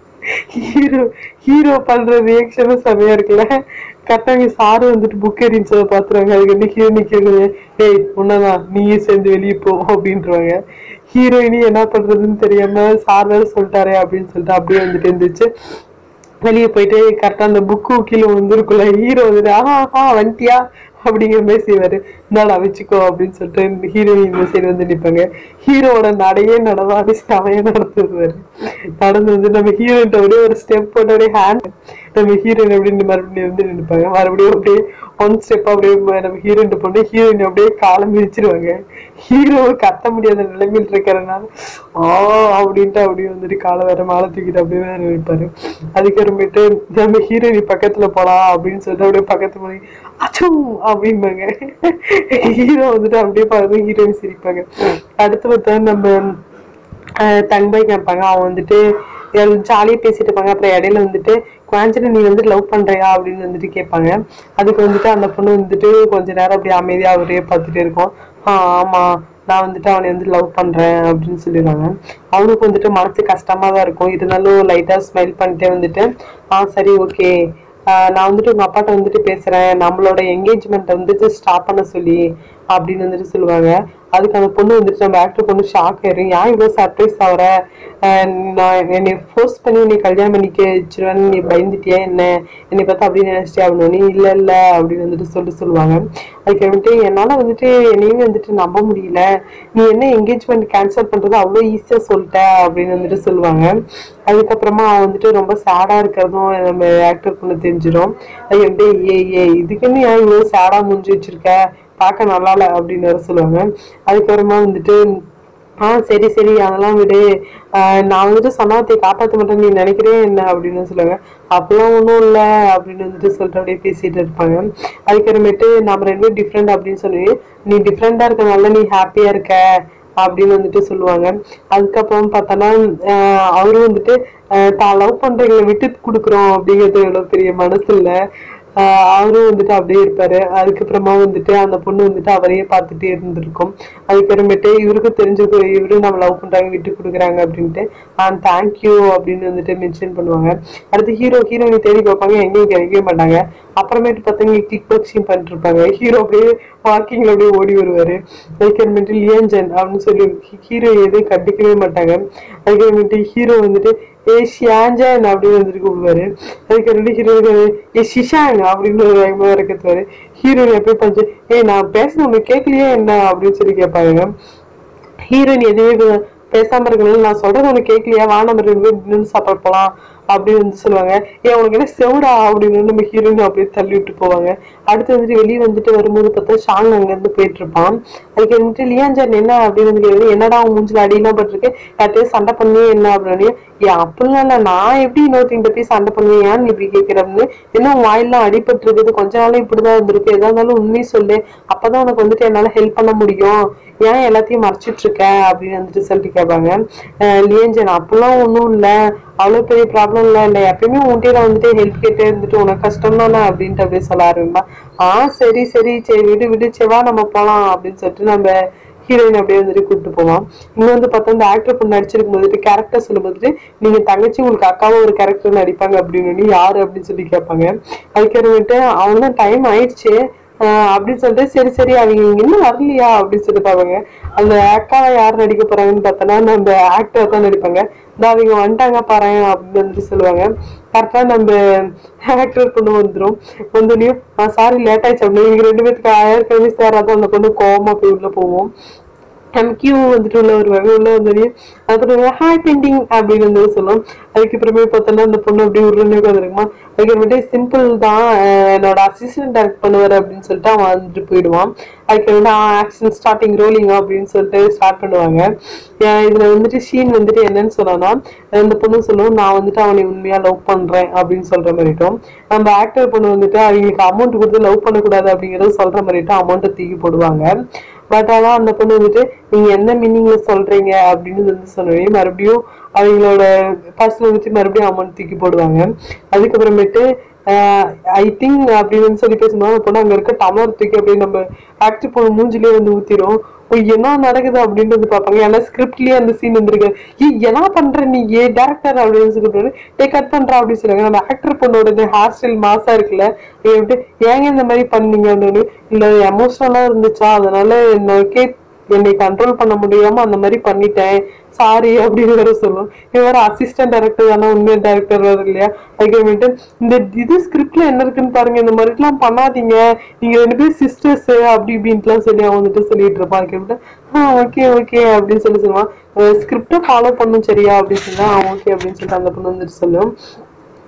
ஹீரோ ஹீரோ பண்ற ரியாக்ஷனும் செமையா இருக்குல்ல கரெக்டாக சாரு வந்துட்டு புக் எரிஞ்சதை பாத்துருவாங்க அதுக்கு வந்து ஹீரோ நிக்கிறது ஏய் உன்னதான் நீயே சேர்ந்து வெளியே போ அப்படின்றவாங்க ஹீரோயினி என்ன பண்றதுன்னு தெரியாம சார் வேற சொல்லிட்டாரே அப்படின்னு சொல்லிட்டு அப்படியே வந்துட்டு இருந்துச்சு வெளியே போயிட்டு கரெக்டா அந்த புக்கு கீழே வந்துருக்குள்ள ஹீரோ வந்துட்டு ஆஹா ஆஹா வந்துட்டியா அப்படிங்கிற மாதிரி செய்வாரு இந்தாடா வச்சுக்கோ அப்படின்னு சொல்லிட்டு ஹீரோயின் இந்த சைடு வந்து நிற்பாங்க ஹீரோவோட நடையே நடவாடி செமையா நடந்து வருவாரு நடந்து வந்து நம்ம ஹீரோயின் அப்படியே ஒரு ஸ்டெப் போட்டு அப்படியே ஹேண்ட் நம்ம ஹீரோயின் அப்படின்னு மறுபடியும் வந்து நிற்பாங்க மறுபடியும் அப்படியே ஒன் ஸ்டெப் அப்படியே ம- நம்ம ஹீரோயின் பொண்ணு ஹீரோயின் அப்படியே காலம் மிதிச்சிருவாங்க ஹீரோ கத்த முடியாத நிலைமையில் இருக்கிறதுனால ஆ அப்படின்ட்டு அப்படியே வந்துட்டு காலை வேற மாலை தூக்கிட்டு அப்படியே வேற வைப்பாரு அதுக்கப்புறமேட்டு நம்ம ஹீரோயின் பக்கத்துல போலாம் அப்படின்னு சொல்லிட்டு அப்படியே பக்கத்து போய் அச்சும் அப்படிம்பாங்க ஹீரோ வந்துட்டு அப்படியே பார்த்து ஹீரோயின் சிரிப்பாங்க அடுத்து பார்த்தா நம்ம ஆஹ் தன்பாய் கேட்பாங்க அவன் வந்துட்டு ஜாலியாக பேசிட்டு இருப்பாங்க அப்புறம் இடையில வந்துட்டு குவாஞ்சனை நீ வந்து லவ் பண்றியா அப்படின்னு வந்துட்டு கேட்பாங்க அதுக்கு வந்துட்டு அந்த பொண்ணு வந்துட்டு கொஞ்ச நேரம் அப்படியே அமைதியா அவரே பார்த்துட்டே இருக்கும் ஆஹ் ஆமா நான் வந்துட்டு அவனை வந்து லவ் பண்றேன் அப்படின்னு சொல்லிடுவாங்க அவனுக்கு வந்துட்டு மனசு கஷ்டமா தான் இருக்கும் இருந்தாலும் லைட்டா ஸ்மைல் பண்ணிட்டே வந்துட்டு ஆ சரி ஓகே நான் வந்துட்டு உங்க அப்பாட்ட வந்துட்டு பேசுறேன் நம்மளோட என்கேஜ்மெண்ட்டை வந்துட்டு ஸ்டாப் பண்ண சொல்லி அப்படின்னு வந்துட்டு சொல்லுவாங்க அதுக்கு அந்த பொண்ணு வந்துட்டு நம்ம ஆக்டர் பொண்ணு ஷாக் ஆயிரும் ஏன் இவ்வளோ சர்ப்ரைஸ் ஆகிற நான் என்னை ஃபோர்ஸ் பண்ணி உன்னை கல்யாணம் பண்ணிக்க வச்சிருவேன்னு நீ பயந்துட்டியா என்ன என்னை பார்த்தா அப்படின்னு நினைச்சிட்டியா அப்படின்னு இல்லை இல்லை அப்படின்னு வந்துட்டு சொல்லிட்டு சொல்லுவாங்க அதுக்கு வந்துட்டு என்னால் வந்துட்டு என்னையுமே வந்துட்டு நம்ப முடியல நீ என்ன என்கேஜ்மெண்ட் கேன்சல் பண்ணுறது அவ்வளோ ஈஸியாக சொல்லிட்ட அப்படின்னு வந்துட்டு சொல்லுவாங்க அதுக்கப்புறமா அவன் வந்துட்டு ரொம்ப சேடாக இருக்கிறதும் நம்ம ஆக்டர் பொண்ணு தெரிஞ்சிடும் அது எப்படி ஏ ஏ இதுக்குன்னு ஏன் இவ்வளோ சேடாக முடிஞ்சு வச்சிருக்க பார்க்க நல்லா இல்லை அப்படின்னு வேற சொல்லுவாங்க அதுக்கப்புறமா வந்துட்டு ஆ சரி சரி அதெல்லாம் விடு ஆஹ் நான் வந்துட்டு சொன்னாத்தை காப்பாற்ற மாட்டேன் நீ நினைக்கிறேன் என்ன அப்படின்னு சொல்லுவாங்க அப்பெல்லாம் ஒன்றும் இல்லை அப்படின்னு வந்துட்டு சொல்லிட்டு அப்படியே பேசிட்டு இருப்பாங்க அதுக்கப்புறமேட்டு நம்ம ரெண்டு பேரும் டிஃப்ரெண்ட் அப்படின்னு சொல்லி நீ டிஃப்ரெண்டாக இருக்கனால நீ ஹாப்பியாக இருக்க அப்படின்னு வந்துட்டு சொல்லுவாங்க அதுக்கப்புறம் பார்த்தோன்னா ஆஹ் அவரும் வந்துட்டு ஆஹ் தான் லவ் பண்றவங்களை விட்டு கொடுக்குறோம் அப்படிங்கிறது எவ்வளவு பெரிய மனசு இல்ல ஆஹ் அவரும் வந்துட்டு அப்படியே இருப்பாரு அதுக்கப்புறமா வந்துட்டு அந்த பொண்ணு வந்துட்டு அவரையே பார்த்துட்டே இருந்திருக்கும் அதுக்கப்புறமேட்டு இவருக்கும் தெரிஞ்சிருக்கும் இவரும் நம்ம லவ் பண்றாங்க விட்டு கொடுக்குறாங்க அப்படின்ட்டு ஆஹ் தேங்க்யூ அப்படின்னு வந்துட்டு மென்ஷன் பண்ணுவாங்க அடுத்து ஹீரோ ஹீரோயினை தேடி பார்ப்பாங்க எங்கேயும் கிடைக்கவே மாட்டாங்க அப்புறமேட்டு பார்த்தீங்க கிக் பாக்ஸிங் பண்ணிட்டு இருப்பாங்க ஹீரோ அப்படியே வாக்கிங்ல அப்படியே ஓடி வருவாரு அதுக்கப்புறமேட்டு லியஞ்சன் அப்படின்னு சொல்லி ஹீரோ எதையும் கண்டிக்கவே மாட்டாங்க அதுக்கப்புறமேட்டு ஹீரோ வந்துட்டு ஏ ஷியாஞ்சன் அப்படின்னு வந்துட்டு கூப்பிடுவாரு அதுக்கப்புறமேட்டு ஹீரோ ஏ ஷிஷாங் அப்படின்னு ஒரு வேகமாக இருக்கத்துவாரு ஹீரோயின் எப்பயும் பஞ்சு ஏய் நான் பேசுன உனக்கு கேட்கலையே என்ன அப்படின்னு சொல்லி கேட்பாங்க ஹீரோயின் எதுவுமே பே- பேசாம இருக்கணும் நான் சொல்றது உனக்கு கேட்கலையா வா நம்ம ரெண்டு பேரும் நின்று சாப்பிட போலாம் அப்படின்னு வந்து சொல்லுவாங்க ஏன் உனக்கு என்ன செவிடா அப்படின்னு நம்ம ஹீரோயின் அப்படியே தள்ளி விட்டு போவாங்க அடுத்து வந்துட்டு வெளியே வந்துட்டு வரும்போது பார்த்தா ஷாங் அங்க இருந்து போயிட்டு இருப்பான் அதுக்கு வந்துட்டு லியாஞ்சான் என்ன அப்படின்னு வந்து கேக்குது என்னடா உன் மூஞ்சில அடியெல்லாம் பட்டிருக்கு யார்ட்டையும் சண்டை பண்ணி என்ன அப்படின்னு ஏன் அப்படிலாம் இல்லை நான் எப்படி இன்னொருத்தங்கிட்ட போய் சண்டை பண்ணுவேன் ஏன் நீ இப்படி கேட்கிற அப்படின்னு என்ன உன் வாயிலாம் அடிபட்டு இருக்குது கொஞ்ச நாளும் இப்படிதான் இருந்திருக்கு எதா இருந்தாலும் உண்மையை சொல்லு அப்பதான் உனக்கு வந்துட்டு என்னால ஹெல்ப் பண்ண முடியும் ஏன் எல்லாத்தையும் மறைச்சிட்டு இருக்க அப்படின்னு வந்துட்டு சொல்லிட்டு கேட்பாங்க அஹ் லியஞ்சன் அப்படிலாம் ஒன்றும் இல்லை அவ்வளோ பெரிய ப்ராப்ளம் இல்லை இல்லை எப்பயுமே உன்கிட்ட வந்துட்டு ஹெல்ப் கேட்டே இருந்துட்டு உனக்கு கஷ்டம் தானே அப்படின்ட்டு அப்படியே சொல்ல ஆரம்பிப்பா ஆ சரி சரி சரி விடு விடு செவா நம்ம போலாம் அப்படின்னு சொல்லிட்டு நம்ம ஹீரோயின் அப்படியே வந்துட்டு கூப்பிட்டு போவான் இங்க வந்து பார்த்தா இந்த ஆக்டர் பொண்ணு நடிச்சிருக்கும் போதுட்டு கேரக்டர் சொல்லும் போதுட்டு நீங்க தங்கச்சி உங்களுக்கு அக்காவும் ஒரு கேரக்டர் நடிப்பாங்க அப்படின்னு சொல்லி யாரு அப்படின்னு சொல்லி கேட்பாங்க அதுக்கப்புறமேட்டு அவங்க தான் டைம் ஆயிடுச்சு ஆஹ் அப்படின்னு சொல்லிட்டு சரி சரி அவங்க இங்க இன்னும் வரலையா அப்படின்னு சொல்லிட்டு பாப்பாங்க அந்த அக்காவை யார் நடிக்க போறாங்கன்னு பார்த்தோன்னா நம்ம ஆக்டர் தான் நடிப்பாங்க இந்த அவங்க வந்துட்டாங்க பாரு அப்படின்னு வந்துட்டு சொல்லுவாங்க கரெக்டா நம்ம ஆக்டர் பொண்ணு வந்துடும் வந்தோடனே சாரி லேட் ஆயிடுச்சு அப்படின்னு இவங்க ரெண்டு பேருக்கு ஏற்கனவே சேராதான் அந்த பொண்ணு கோவமா போய் உள்ள போவோம் எம்கியூ வந்துட்டு உள்ள வருவாங்க உள்ள வந்தோடனே அப்புறம் ஹாய் பெயிண்டிங் அப்படின்னு வந்து சொல்லும் அதுக்கப்புறமே பார்த்தோன்னா அந்த பொண்ணு அப்படியே உருளே உட்காந்துருக்குமா அதுக்கப்புறமேட்டு சிம்பிள் தான் அஹ் என்னோட அசிஸ்டன்ட் டேரக்ட் பண்ணுவார் அப்படின்னு சொல்லிட்டு அவன் வந்துட்டு போயிடுவான் அதுக்கப்புறமேட்டு ஆக்ஷன் ஸ்டார்டிங் ரோலிங் அப்படின்னு சொல்லிட்டு ஸ்டார்ட் பண்ணுவாங்க அஹ் இதுல வந்துட்டு ஷீன் வந்துட்டு என்னன்னு சொல்லணும்னா அந்த பொண்ணு சொல்லும் நான் வந்துட்டு அவனை உண்மையா லவ் பண்றேன் அப்படின்னு சொல்ற மாதிரிட்டும் நம்ம ஆக்டர் பொண்ணு வந்துட்டு அவங்களுக்கு அமௌண்ட் கொடுத்து லவ் பண்ணக்கூடாது அப்படிங்கறது சொல்ற மாதிரிட்டும் அமௌண்ட்டை தூக்கி போடுவாங்க பட் ஆனா அந்த பொண்ணு வந்துட்டு நீங்க என்ன மீனிங்ல சொல்றீங்க அப்படின்னு வந்து சொன்னோடனே மறுபடியும் அவங்களோட பர்சனல் வச்சு மறுபடியும் அமௌண்ட் தூக்கி போடுவாங்க அதுக்கப்புறமேட்டு ஐ திங்க் அப்படின்னு சொல்லி பேசும்போது அந்த பொண்ணு அங்க இருக்க டமர் தூக்கி அப்படியே நம்ம ஆக்டிவ் பொண்ணு மூஞ்சிலே வந்து ஊத்திரும் ஓ, என்ன நடக்குது அப்படின்னு வந்து பார்ப்பாங்க ஏன்னா ஸ்கிரிப்ட்லயே அந்த சீன் வந்திருக்கு ஏய் என்ன பண்ற நீ ஏ டேரக்டர் அப்படின்னு சொல்லி ஏ கட் பண்றா அப்படின்னு சொல்லுவாங்க நம்ம ஆக்டர் பொண்ணோட ஹேர் ஸ்டைல் மாசா இருக்குல்ல நீ வந்துட்டு ஏங்க இந்த மாதிரி பண்ணீங்க அப்படின்னு இல்ல எமோஷனலா இருந்துச்சா அதனால எனக்கே என்னை கண்ட்ரோல் பண்ண முடியாம அந்த மாதிரி பண்ணிட்டேன் சாரி அப்படின்னு வேற சொல்லும் இவன் வேற அசிஸ்டன்ட் டைரக்டர் தானே உண்மையான டைரக்டர் வேற இல்லையா அதுக்கப்புறமேட்டு இந்த இது ஸ்கிரிப்ட்ல என்ன இருக்குன்னு பாருங்க இந்த மாதிரிலாம் பண்ணாதீங்க நீங்க ரெண்டு பேரும் சிஸ்டர்ஸ் அப்படி இப்படின்ட்டுலாம் சொல்லி அவன் வந்துட்டு சொல்லிட்டு இருப்பான் அதுக்கப்புறமேட்டு ஆ ஓகே ஓகே அப்படின்னு சொல்லி சொல்லுவான் ஸ்கிரிப்டை ஃபாலோ பண்ணும் சரியா அப்படின்னு சொன்னா ஓகே அப்படின்னு சொல்லிட்டு அந்த பொண்ணு வந்துட்டு சொல்லும்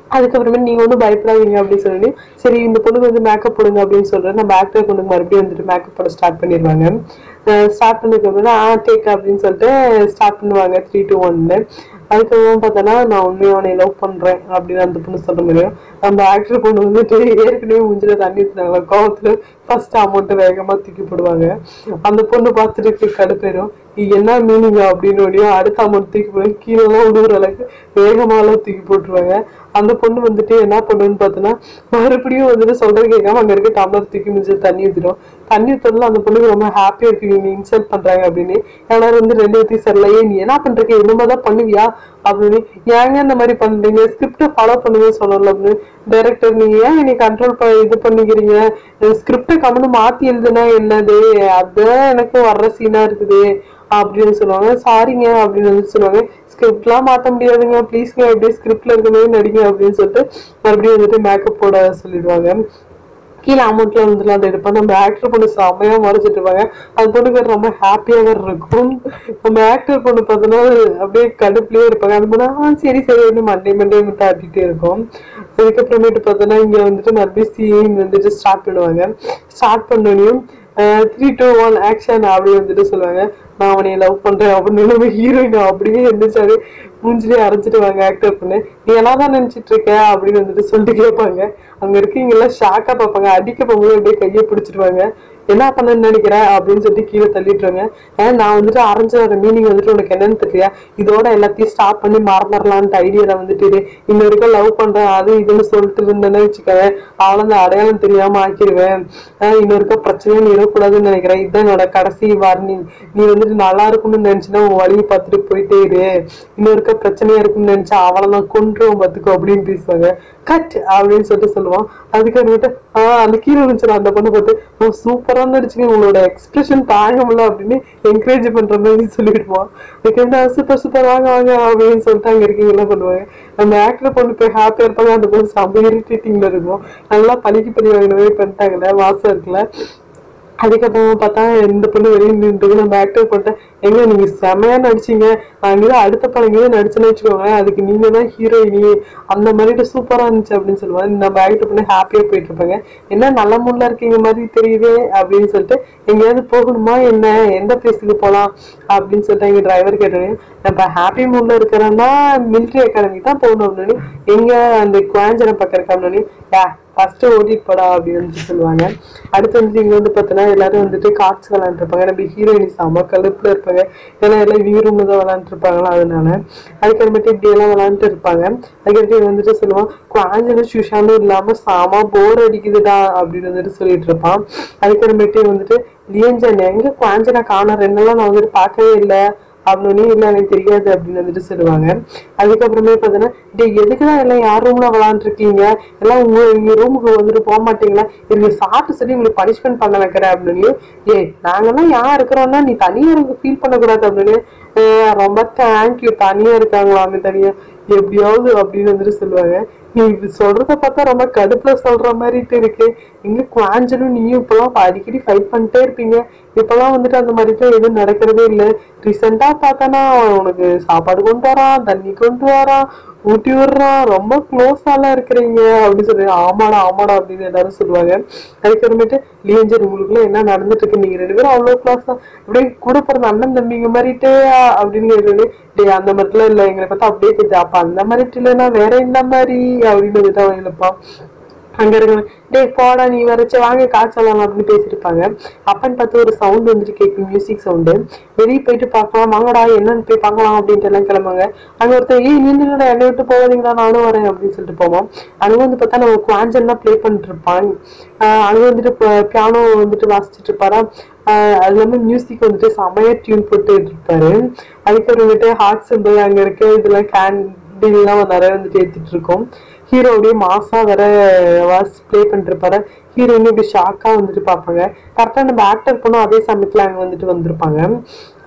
அதுக்கப்புறமே நீங்க ஒன்றும் பயப்படாதீங்க அப்படின்னு சொல்லி சரி இந்த பொண்ணுக்கு வந்து மேக்கப் போடுங்க அப்படின்னு சொல்றேன் நம்ம ஆக்டர் பொண்ணுக்கு மறுபடியும் வந்துட்டு மேக்கப் போட ஸ்டார்ட் பண்ணிடுவாங்க ஸ்டார்ட் பண்ணதுக்கு அப்புறம் ஆ டேக் அப்படின்னு சொல்லிட்டு ஸ்டார்ட் பண்ணுவாங்க த்ரீ டூ ஒன்னு அதுக்கப்புறம் பார்த்தோன்னா நான் உண்மையாக அவனை லவ் பண்றேன் அப்படின்னு அந்த பொண்ணு சொல்ல முடியும் நம்ம ஆக்டர் பொண்ணு வந்துட்டு ஏற்கனவே மூஞ்சில தண்ணி ஊத்துனாங்களா கோவத்துல ஃபர்ஸ்ட் அமௌண்ட்டை வேகமா தூக்கி போடுவாங்க அந்த பொண்ணு பார்த்துட்டு கடுப்பேறும் இது என்ன மீனிங் அப்படின்னு ஒடியும் அடுத்த அமௌண்ட் தூக்கி போடுவாங்க கீழெல்லாம் விழுவுற அளவுக்கு வேகமாலாம் தூக்கி போட்டுருவாங்க அந்த பொண்ணு வந்துட்டு என்ன பண்ணுன்னு பார்த்தோன்னா மறுபடியும் வந்துட்டு சொல்றது கேட்காம அங்க இருக்க டம்ளர் தூக்கி முடிஞ்சு தண்ணி ஊத்திடும் தண்ணி ஊத்துறதுல அந்த பொண்ணுக்கு ரொம்ப ஹாப்பியா இருக்கு இவங்க இன்சல்ட் பண்றாங்க அப்படின்னு எல்லாரும் வந்து ரெண்டு பேர்த்தையும் சரியில்லையே நீ என்ன பண்றீங்க இந்த மாதிரி தான் பண்ணுவியா அப்படின்னு ஏங்க இந்த மாதிரி பண்றீங்க ஸ்கிரிப்டை ஃபாலோ பண்ணுங்க சொல்லல அப்படின்னு டைரக்டர் நீங்க ஏன் என்னை கண்ட்ரோல் பண்ண இது பண்ணிக்கிறீங்க ஸ்கிரிப்டை கம்முன்னு மாத்தி எழுதுனா என்னது அதான் எனக்கு வர்ற சீனா இருக்குது அப்படின்னு சொல்லுவாங்க சாரிங்க அப்படின்னு வந்து சொல்லுவாங்க ஸ்கிரிப்ட்லாம் மாற்ற முடியாதுங்க ப்ளீஸ்ங்க அப்படியே ஸ்கிரிப்ட்ல இருக்க மாதிரி நடிங்க அப்படின்னு சொல்லிட்டு மறுபடியும் வந்துட்டு மேக்கப் போட சொல்லிடுவாங்க கீழே அமௌண்ட்ல வந்துட்டு அதை எடுப்போம் நம்ம ஆக்டர் பொண்ணு செம்மையா மறைச்சிட்டு இருப்பாங்க அது பொண்ணு பேர் ரொம்ப ஹாப்பியாக வேற இருக்கும் நம்ம ஆக்டர் பொண்ணு பார்த்தோன்னா அப்படியே கடுப்புலயே இருப்பாங்க அது பொண்ணு ஆ சரி சரி வந்து மண்டே மண்டே மட்டும் ஆட்டிகிட்டே இருக்கும் அதுக்கப்புறமேட்டு பார்த்தோன்னா இங்க வந்துட்டு மறுபடியும் சீன் வந்துட்டு ஸ்டார்ட் பண்ணுவாங்க ஸ்டார்ட் பண்ணோனையும் த்ரீ டூ ஒன் ஆக்ஷன் அப்படி வந்துட்டு சொல்லுவாங்க நான் அவனை லவ் பண்றேன் அப்படின்னு நம்ம ஹீரோயின் அப்படியே எந்திரிச்சாரு மூஞ்சிலே அரைச்சிட்டு வாங்க ஆக்டர் பண்ணு நீ எல்லாம் தான் நினைச்சிட்டு இருக்க அப்படின்னு வந்துட்டு சொல்லிட்டு கேட்பாங்க அங்க இருக்கீங்க எல்லாம் ஷாக்கா பார்ப்பாங்க அடிக்க போகும்போது அப்படியே கையை பிடிச்சிடுவாங்க என்ன பண்ணணும்னு நினைக்கிற அப்படின்னு சொல்லிட்டு கீழே தள்ளிட்டுருவாங்க ஏன் நான் வந்துட்டு அரைஞ்ச மீனிங் வந்துட்டு உனக்கு என்னன்னு தெரியல இதோட எல்லாத்தையும் ஸ்டாப் பண்ணி மறந்துடலான்ட்டு ஐடியால வந்துட்டு இரு. இன்ன வரைக்கும் லவ் பண்றேன் அது இதுன்னு சொல்லிட்டு இருந்தேன்னு வச்சுக்கவேன் அவளை அந்த அடையாளம் தெரியாம ஆக்கிடுவேன் ஆஹ் இன்ன வரைக்கும் பிரச்சனையும் நீ இருக்கக்கூடாதுன்னு நினைக்கிறேன் இதுதான் என்னோட கடைசி வார்னிங் நீ வந்துட்டு நல்லா இருக்கும்னு நினைச்சுன்னா உன் வழியை பார்த்துட்டு போயிட்டே இரு இன்னும் இருக்க பிரச்சனையா இருக்கும்னு நினைச்சா அவளை நான் கொன்றுவோம் பார்த்துக்கோ அப்படின்னு பேசுவாங்க கட் அப்படின்னு சொல்லிட்டு சொல்லுவான் அதுக்கப்புறமேட்டு ஆஹ் அந்த கீழே இருந்துச்சு அந்த பொண்ணு பார்த்து சூப்பரா நடிச்சுங்க உங்களோட எக்ஸ்பிரஷன் தாங்க முடியல அப்படின்னு என்கரேஜ் பண்ற மாதிரி சொல்லிடுவான் அதுக்கு சூப்பர் சூப்பர் வாங்க வாங்க அப்படின்னு சொல்லிட்டு அங்க இருக்கீங்க என்ன பண்ணுவாங்க அந்த ஆக்டர் பொண்ணு போய் ஹாப்பியா இருப்பாங்க அந்த பொண்ணு செம்ம இரிட்டேட்டிங்ல இருக்கும் நல்லா பழிக்கு பழி வாங்கின மாதிரி பண்ணிட்டாங்கல்ல வாசம் இருக்குல்ல அதுக்கப்புறமா பார்த்தா இந்த பொண்ணு வெளியே நின்று நம்ம ஆக்டர் போட்டேன் எங்க நீங்க செமையா நடிச்சீங்க நான் இங்கே அடுத்த படம் எங்கேயும் நடிச்சேன்னு வச்சுக்கோங்க அதுக்கு நீங்க தான் ஹீரோயினி அந்த மாதிரி சூப்பரா இருந்துச்சு அப்படின்னு சொல்லுவாங்க நம்ம ஆக்டர் பண்ணி ஹாப்பியா போயிட்டு இருப்பாங்க என்ன நல்ல முள்ள இருக்கீங்க மாதிரி தெரியுது அப்படின்னு சொல்லிட்டு எங்கேயாவது போகணுமா என்ன எந்த பிளேஸுக்கு போகலாம் அப்படின்னு சொல்லிட்டு எங்க டிரைவர் கேட்டோன்னே நம்ம ஹாப்பி மூட்ல இருக்கிறோம்னா மிலிட்ரி அகாடமி தான் போகணும் அப்படின்னு எங்க அந்த குவாஞ்சனை பக்கம் இருக்கான்னு யா ஃபர்ஸ்ட் ஓட்டிட்டு போடா அப்படின்னு வந்து சொல்லுவாங்க அடுத்து வந்து இங்க வந்து பார்த்தோன்னா எல்லாரும் வந்துட்டு கார்ட்ஸ் விளாண்டுருப்பாங்க நம்ம ஹீரோயினி செம கழுப்புல இருப்பாங்க ஏன்னா எல்லாம் இவங்க ரூம்ல தான் விளாண்டுருப்பாங்களா அதனால அதுக்கப்புறமேட்டு இப்படி எல்லாம் விளாண்டுட்டு இருப்பாங்க அதுக்கப்புறம் இவன் வந்துட்டு சொல்லுவான் குவாஞ்சனும் சுஷானும் இல்லாம சாமா போர் அடிக்குதுடா அப்படின்னு வந்துட்டு சொல்லிட்டு இருப்பான் அதுக்கப்புறமேட்டு வந்துட்டு லியஞ்சன் எங்க குவாஞ்சனை காணோம் ரெண்டு நாளா நான் வந்துட்டு பார்க்கவே இல்லை அப்படின்னு இல்லை எனக்கு தெரியாது அப்படின்னு வந்துட்டு சொல்லுவாங்க அதுக்கப்புறமே பார்த்தீங்கன்னா டேய் எதுக்குதான் எல்லாம் யார் ரூம்ல விளாண்டுருக்கீங்க எல்லாம் உங்க உங்க ரூமுக்கு வந்துட்டு போக மாட்டீங்களா இதுக்கு சாப்பிட்டு சொல்லி உங்களுக்கு பனிஷ்மெண்ட் பண்ண வைக்கிறேன் அப்படின்னு ஏய் நாங்கெல்லாம் யார் இருக்கிறோம்னா நீ தனியா எனக்கு ஃபீல் பண்ணக்கூடாது அப்படின்னு "அஹ் ரொம்ப தேங்க்யூ தனியா இருக்காங்களாமே தனியா எப்படியாவது அப்படின்னு வந்துட்டு சொல்லுவாங்க நீ இது சொல்றத பார்த்தா ரொம்ப கடுப்புல சொல்ற மாதிரிட்டு இருக்கு எங்க குவாஞ்சலும் நீயும் இப்பெல்லாம் அடிக்கடி ஃபைட் பண்ணிட்டே இருப்பீங்க இப்பெல்லாம் வந்துட்டு அந்த மாதிரிலாம் எதுவும் நடக்கிறதே இல்லை ரீசெண்டா பார்த்தானா உனக்கு சாப்பாடு கொண்டு வரான் தண்ணி கொண்டு வரான் ஊட்டி விடுறான் ரொம்ப க்ளோஸாலாம் இருக்கிறீங்க அப்படின்னு சொல்லி ஆமாடா ஆமாடா அப்படின்னு எல்லாரும் சொல்லுவாங்க அதுக்கப்புறமேட்டு லியஞ்சர் உங்களுக்குள்ள என்ன நடந்துட்டு இருக்கு நீங்க ரெண்டு பேரும் அவ்வளோ க்ளோஸ் தான் அப்படியே கூட பிறந்த அண்ணன் தம்பிங்க மாதிரிட்டே அப்படின்னு கேட்டு டேய் அந்த மாதிரிலாம் இல்லை எங்களை பார்த்தா அப்படியே தெரியுது அப்ப அந்த மாதிரி இல்லைன்னா வேற என்ன மாதிரி அப்படின்னு வந்துட்டு அவன் எழுப்பான் அங்க இருக்க டேய் போடா நீ வரைச்சு வாங்க காய்ச்சலாம் அப்படின்னு பேசியிருப்பாங்க அப்பன்னு பார்த்து ஒரு சவுண்ட் வந்துட்டு கேட்கும் மியூசிக் சவுண்டு வெளியே போயிட்டு பார்க்கலாம் வாங்கடா என்னன்னு போய் பார்க்கலாம் அப்படின்ட்டு எல்லாம் கிளம்புங்க அங்க ஒருத்தர் ஏய் நின்றுடா என்னை விட்டு போகாதீங்களா நானும் வரேன் அப்படின்னு சொல்லிட்டு போவோம் அங்க வந்து பார்த்தா நம்ம குவாஞ்சல்லாம் ப்ளே பண்ணிட்டு இருப்பான் ஆஹ் அங்க வந்துட்டு பியானோ வந்துட்டு வாசிச்சுட்டு இருப்பாரா ஆஹ் அது இல்லாமல் மியூசிக் வந்துட்டு செமையா டியூன் போட்டு இருப்பாரு அதுக்கப்புறமேட்டு ஹார்ட் சிம்பிள் அங்க இருக்க இதெல்லாம் கேண்டில்லாம் நிறைய வந்துட்டு ஏத்திட்டு இருக்கோம் ஹீரோ அப்படியே மாசா வேற வாஸ் ப்ளே பண்ணிட்டு இருப்பாரு ஹீரோயின் இப்படி ஷாக்கா வந்துட்டு பார்ப்பாங்க கரெக்டாக நம்ம ஆக்டர் பொண்ணும் அதே சமயத்துல அங்க வந்துட்டு வந்திருப்பாங்க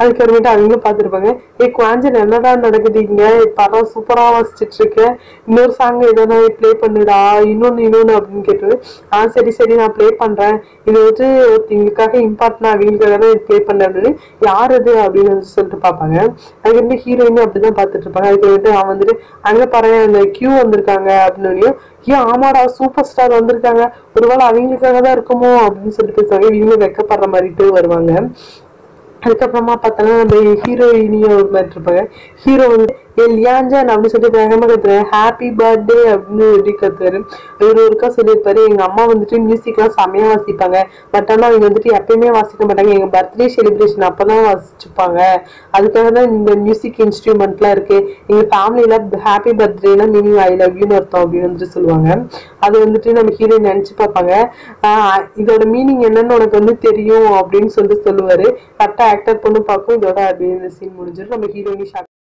அதுக்கப்புறமேட்டு அவங்களும் பார்த்துருப்பாங்க ஏ குவாஞ்சன் என்னதான் நடக்குது இங்க படம் சூப்பரா வாசிச்சிட்டு இருக்க இன்னொரு சாங் எதனா ப்ளே பண்ணுடா இன்னொன்னு இன்னொன்னு அப்படின்னு கேட்டு ஆ சரி சரி நான் ப்ளே பண்றேன் இது வந்து ஒருத்தங்களுக்காக இம்பார்ட்டன்ட் அவங்களுக்காக தான் ப்ளே பண்ணேன் அப்படின்னு யார் அது அப்படின்னு வந்து சொல்லிட்டு பார்ப்பாங்க அதுக்கு ஹீரோயின் அப்படிதான் பார்த்துட்டு இருப்பாங்க அதுக்கு வந்துட்டு அவன் வந்துட்டு அங்க பாரு அந்த கியூ வந்திருக்காங்க அப்படின்னு ஏன் ஆமாடா சூப்பர் ஸ்டார் வந்திருக்காங்க ஒருவேளை அவங்களுக்காக தான் இருக்குமோ அப்படின்னு சொல்லிட்டு பேசுவாங்க இவங்க வெக்கப்படுற மாதிரிட்டு வருவாங்க அதுக்கப்புறமா பார்த்தோன்னா நம்ம ஹீரோயினியும் ஒரு மாதிரி இருப்பாங்க ஹீரோ வந்து ஏ லியாஞ்சன் அப்படின்னு சொல்லிட்டு வேகமாக கத்துறாரு ஹாப்பி பர்த்டே அப்படின்னு சொல்லி கத்துறாரு இவர் ஒருக்கா சொல்லியிருப்பாரு எங்க அம்மா வந்துட்டு மியூசிக்லாம் செமையா வாசிப்பாங்க பட் ஆனால் அவங்க வந்துட்டு எப்பயுமே வாசிக்க மாட்டாங்க எங்க பர்த்டே செலிப்ரேஷன் அப்பதான் வாசிச்சுப்பாங்க அதுக்காக தான் இந்த மியூசிக் இன்ஸ்ட்ருமெண்ட்லாம் இருக்கு எங்க ஃபேமிலியில ஹாப்பி பர்த்டேனா மீனிங் ஐ லவ் யூன்னு அர்த்தம் அப்படின்னு வந்துட்டு சொல்லுவாங்க அது வந்துட்டு நம்ம ஹீரோயின் நினைச்சு பார்ப்பாங்க ஆஹ் இதோட மீனிங் என்னன்னு உனக்கு வந்து தெரியும் அப்படின்னு சொல்லிட்டு சொல்லுவாரு கரெக்டாக ஆக்டர் பொண்ணு பார்க்கும் இதோட அப்படின்னு சீன் முடிஞ்சிடும் நம்ம ஹீரோயினி